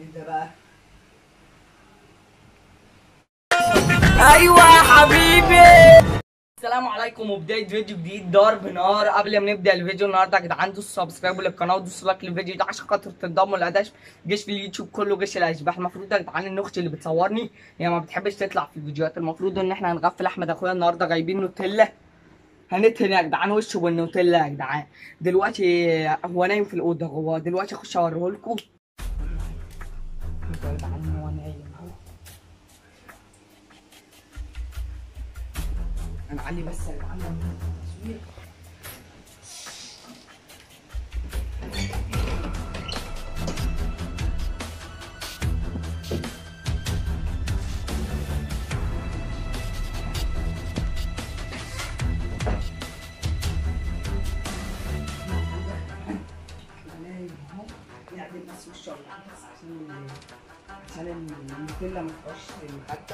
انت بقى ايوه يا حبيبي السلام عليكم وبدايه فيديو جديد ضرب نار قبل ما نبدا الفيديو النهارده يا جدعان دوسوا سبسكرايب للقناه ودوسوا لايك للفيديو ده عشان خاطر تنضموا للاداش جيش في اليوتيوب كله جيش الاشباح المفروض يا جدعان ان اختي اللي بتصورني هي ما بتحبش تطلع في الفيديوهات المفروض ان احنا هنغفل احمد اخويا النهارده جايبين نوتيلا هنتهن يا جدعان وشه بالنوتيلا يا جدعان دلوقتي هو نايم في الاوضه جوه دلوقتي اخش اوريه لكم يا جدعان هو نايم اهو هنعلي بس يا جدعان التصوير نعدل بس وشه بس عشان عشان النوتيلا ما تبقاش مخدة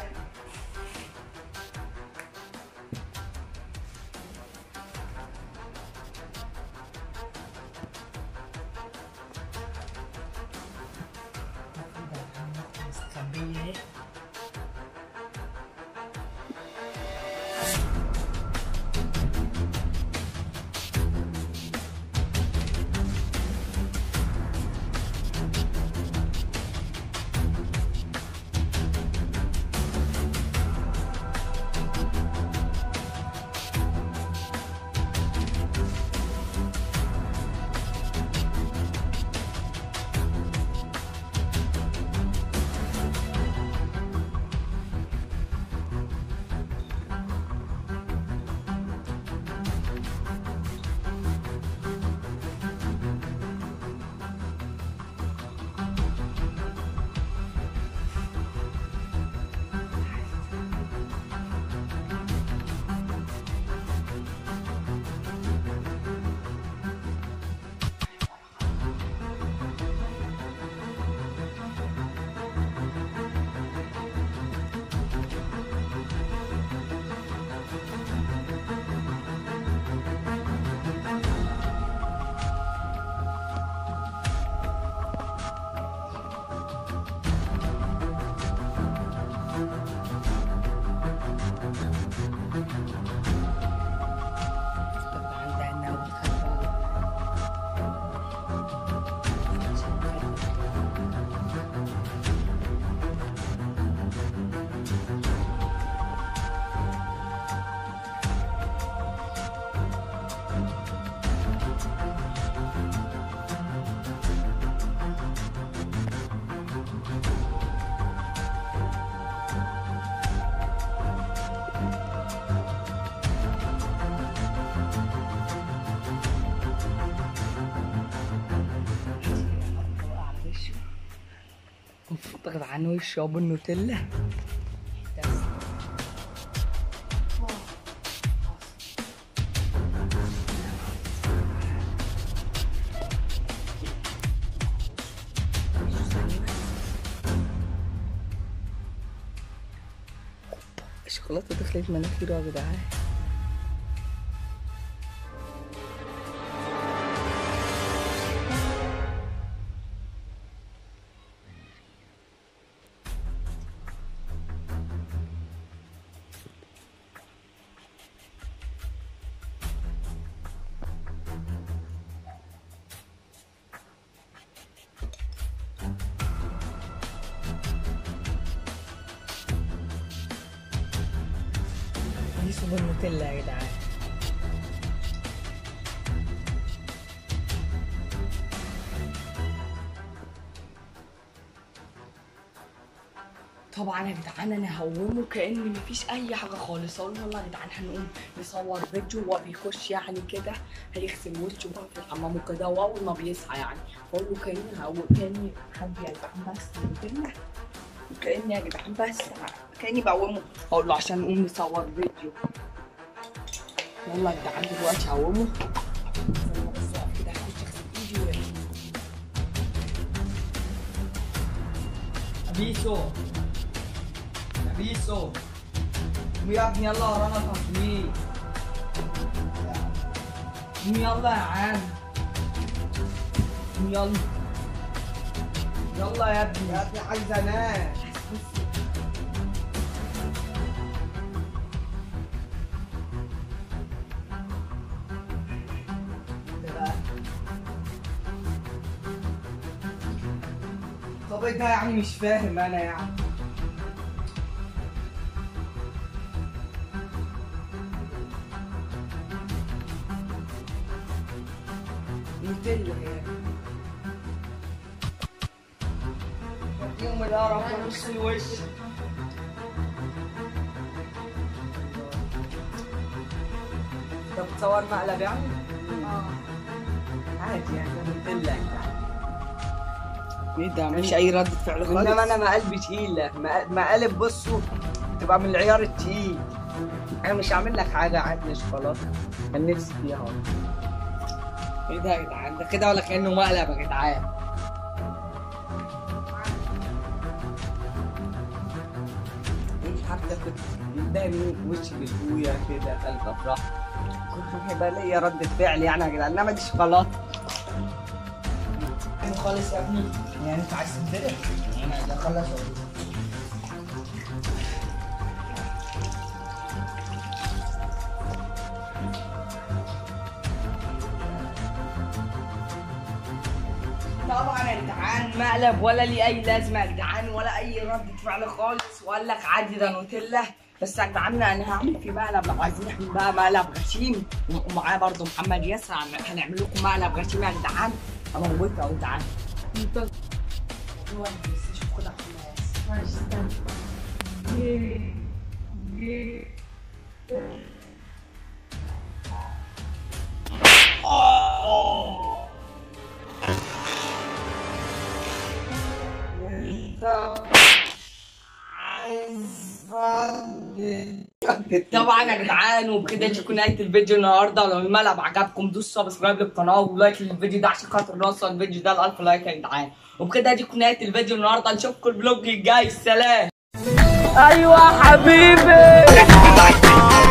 مستخبية عندنا وبتخبى المفروض يا جدعان يشربوا النوتيلا الشوكولاتة دخلت مناخيره يا جدعان دي سوبر نوتيلا يا جدعان طبعا يا جدعان انا هقومه كان مفيش اي حاجه خالص اقول له يلا يا جدعان هنقوم نصور فيديو وهو بيخش يعني كده هيغسل وشه بقى في الحمام وكده واول ما بيصحى يعني بقول له كاني هقوم كاني حد يا جدعان بس كده كاني يا جدعان بس كاني بقومه اقول له عشان نقوم نصور فيديو يلا يا جدعان دلوقتي هقومه استنى بس اقف كده هخش اغسل ايدي و- بيسو بيسو قوم يا ابني يلا ورانا تصوير قوم يلا يا عم قوم يلا يلا يا ابني يا ابني عايز انام طب ايه ده يعني مش فاهم انا يعني نوتيلا يعني يوم القرف ونص الوش طب تصور مقلب يعني؟ عادي يعني نوتيلا ايه ده مفيش اي ردة فعل خالص انما انا مقلبي تقيله مق- مقالب بصوا تبقى من العيار التقيل انا مش هعمل لك حاجه عادي شوكولاته كان نفسي فيها اهو ايه ده يا جدعان ده كده ولا كانه مقلب يا جدعان ايه حتى كنت قدامي وشي بالبويا كده خلف افراح كنت هيبقى ليا ردة فعل يعني يا جدعان انما دي شوكولاته حلو خالص يا ابني يعني انت عايز تنتبه؟ انا اخلص طبعا يا جدعان مقلب ولا ليه اي لازمه يا جدعان ولا اي ردة فعل خالص وقال لك عادي ده نوتيلا بس يا جدعان انا هعمل فيه مقلب لو عايزين نعمل بقى مقلب غشيم ومعاه برضه محمد ياسر هن- هنعمل لكم مقلب غشيم يا جدعان هموتها يا جدعان طبعا يا جدعان وبكده تكون نهايه الفيديو النهارده لو الملعب عجبكم دوسوا سبسكرايب للقناه ولايك للفيديو ده عشان خاطر نوصل الفيديو ده ل 1000 لايك يا جدعان وبكده دي تكون نهايه الفيديو النهارده نشوفكم الفلوج الجاي سلام ايوه حبيبي